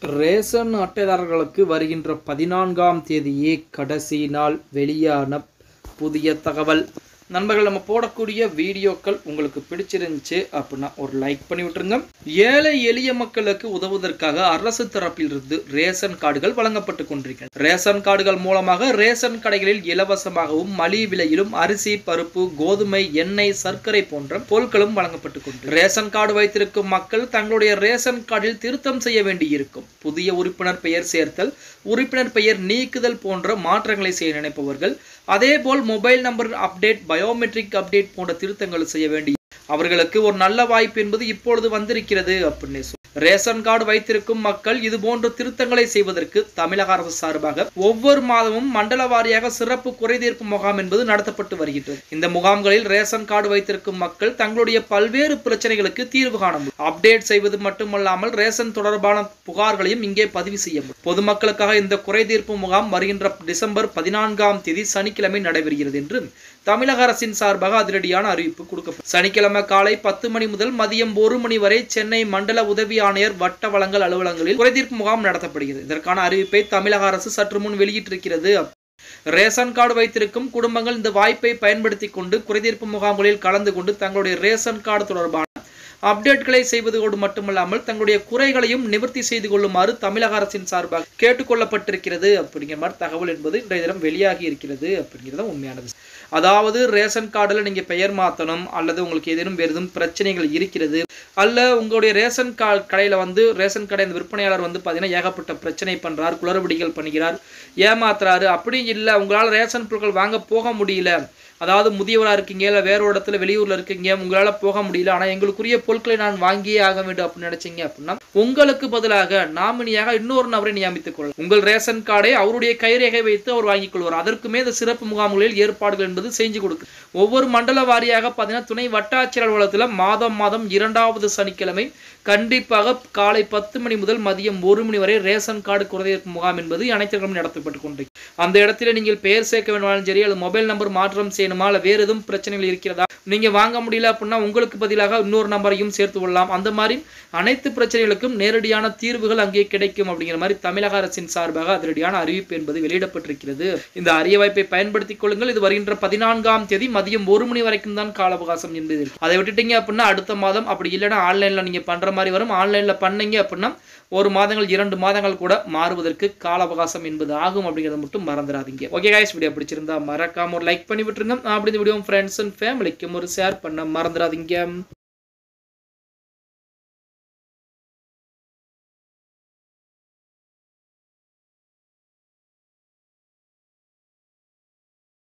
Ration அட்டைதாரர்களுக்கு வருகின்ற பதினான்காம் தேதியே கடைசி நாள் வெளியான புதிய தகவல் நண்பர்கள் நம்ம போடக்கூடிய வீடியோக்கள் உங்களுக்கு பிடிச்சிருந்துச்சு அப்படின்னா ஒரு லைக் பண்ணி விட்டுருங்க ஏழை எளிய மக்களுக்கு உதவுவதற்காக அரசு தரப்பிலிருந்து ரேஷன் கார்டுகள் வழங்கப்பட்டு கொண்டிருக்கிறது ரேஷன் கார்டுகள் மூலமாக ரேஷன் கடைகளில் இலவசமாகவும் மலிவு விலையிலும் அரிசி பருப்பு கோதுமை எண்ணெய் சர்க்கரை போன்ற பொருட்களும் வழங்கப்பட்டு கொண்டு ரேஷன் கார்டு வைத்திருக்கும் மக்கள் தங்களுடைய ரேஷன் கார்டில் திருத்தம் செய்ய வேண்டியிருக்கும் புதிய உறுப்பினர் பெயர் சேர்த்தல் உறுப்பினர் பெயர் நீக்குதல் போன்ற மாற்றங்களை செய்ய நினைப்பவர்கள் அதேபோல் mobile number update biometric update போன்ற திருத்தங்கள் செய்ய வேண்டி அவர்களுக்கு ஒரு நல்ல வாய்ப்பு என்பது இப்பொழுது வந்திருக்கிறது அப்படின்னு சொல்லி ரேஷன் கார்டு வைத்திருக்கும் மக்கள் இது போன்ற திருத்தங்களை செய்வதற்கு தமிழக அரசு சார்பாக ஒவ்வொரு மாதமும் மண்டல வாரியாக சிறப்பு குறைதீர்ப்பு முகாம் என்பது நடத்தப்பட்டு வருகின்றது இந்த முகாம்களில் ரேஷன் கார்டு வைத்திருக்கும் மக்கள் தங்களுடைய பல்வேறு பிரச்சனைகளுக்கு தீர்வு காண முடியும் அப்டேட் செய்வது மட்டுமல்லாமல் ரேஷன் தொடர்பான புகார்களையும் இங்கே பதிவு செய்ய முடியும் பொதுமக்களுக்காக இந்த குறைதீர்ப்பு முகாம் வருகின்ற டிசம்பர் பதினான்காம் தேதி சனிக்கிழமை நடைபெறுகிறது என்று தமிழக அரசின் சார்பாக அதிரடியான அறிவிப்பு கொடுக்கப்படும் சனிக்கிழமை காலை பத்து மணி முதல் மதியம் ஒரு மணி வரை சென்னை மண்டல உதவி ஆணையர் வட்ட வழங்கல் அலுவலகங்களில் குறைதீர்ப்பு முகாம் நடத்தப்படுகிறது இதற்கான அறிவிப்பை தமிழக அரசு சற்று முன் வெளியிட்டிருக்கிறது ரேஷன் கார்டு வைத்திருக்கும் குடும்பங்கள் இந்த வாய்ப்பை பயன்படுத்தி கொண்டு குறைதீர்ப்பு முகாம்களில் கலந்து கொண்டு தங்களுடைய ரேஷன் கார்டு தொடர்பான அப்டேட்களை செய்வதோடு மட்டுமல்லாமல் தங்களுடைய குறைகளையும் நிவர்த்தி செய்து கொள்ளுமாறு தமிழக அரசின் சார்பாக கேட்டுக்கொள்ளப்பட்டிருக்கிறது அப்படிங்கிற மாதிரி தகவல் என்பது இன்றைய தினம் வெளியாகி இருக்கிறது அப்படிங்கிறது உண்மையானது அதாவது ரேஷன் கார்டில் நீங்கள் பெயர் மாற்றணும் அல்லது உங்களுக்கு ஏதேனும் வேறு எதுவும் பிரச்சனைகள் இருக்கிறது அல்ல உங்களுடைய ரேஷன் கா கடையில் வந்து ரேஷன் கடை அந்த விற்பனையாளர் வந்து பார்த்தீங்கன்னா ஏகப்பட்ட பிரச்சனை பண்ணுறார் குளறுபடிகள் பண்ணுகிறார் ஏமாத்துறாரு அப்படி இல்லை உங்களால் ரேஷன் பொருட்கள் வாங்க போக முடியல அதாவது முதியவராக இருக்கீங்க இல்லை வேற ஒரு இடத்துல வெளியூரில் இருக்கீங்க உங்களால் போக முடியல ஆனால் எங்களுக்குரிய பொருட்களை நான் வாங்கியே ஆக வேண்டும் அப்படின்னு நினைச்சீங்க அப்படின்னா உங்களுக்கு பதிலாக நாமினியாக இன்னொரு நபரை நியமித்துக் கொள்ளலாம் உங்கள் ரேஷன் கார்டை அவருடைய கைரேகை வைத்து அவர் வாங்கிக் கொள்வார் அதற்குமே இந்த சிறப்பு முகாம்களில் ஏற்பாடுகள் என்பது செஞ்சு கொடுக்கு ஒவ்வொரு மண்டல வாரியாக பார்த்தீங்கன்னா துணை வட்டாட்சியர் அலுவலகத்தில் மாதம் மாதம் இரண்டாவது சனிக்கிழமை கண்டிப்பாக காலை பத்து மணி முதல் மதியம் ஒரு மணி வரை ரேஷன் கார்டு குறைதீர்ப்பு முகாம் என்பது அனைத்து நடத்தப்பட்டு கொண்டிருக்கு அந்த இடத்துல நீங்கள் பெயர் சேர்க்க வேண்டுமானாலும் சரி அல்லது மொபைல் நம்பர் மாற்றம் செய்யணுமா அல்ல வேறு எதுவும் பிரச்சனைகள் இருக்கிறதா நீங்க வாங்க முடியல அப்படின்னா உங்களுக்கு பதிலாக இன்னொரு நம்பரையும் சேர்த்து கொள்ளலாம் அந்த மாதிரி அனைத்து பிரச்சனைகளுக்கும் நேரடியான தீர்வுகள் அங்கே கிடைக்கும் அப்படிங்கிற மாதிரி தமிழக அரசின் சார்பாக அதிரடியான அறிவிப்பு என்பது வெளியிடப்பட்டிருக்கிறது இந்த அரிய வாய்ப்பை பயன்படுத்திக் கொள்ளுங்கள் இது வருகின்ற பதினான்காம் தேதி மதியம் ஒரு மணி வரைக்கும் தான் கால அவகாசம் என்பது இருக்கு. அதை விட்டுட்டீங்க அப்படின்னா அடுத்த மாதம் அப்படி இல்லைன்னா ஆன்லைன்ல நீங்க பண்ற மாதிரி வரும் ஆன்லைன்ல பண்ணீங்க அப்படின்னா ஒரு மாதங்கள் இரண்டு மாதங்கள் கூட மாறுவதற்கு கால அவகாசம் என்பது ஆகும் அப்படிங்கிறத மட்டும் மறந்துடாதீங்க ஓகே காய்ஸ் வீடியோ பிடிச்சிருந்தா மறக்காம ஒரு லைக் பண்ணி விட்டுருங்க அப்படி இந்த வீடியோ ஃப்ரெண்ட்ஸ் அண்ட் ஃபேமிலிக்கும் ஒரு ஷேர் பண்ண மறந்துடாதீங்க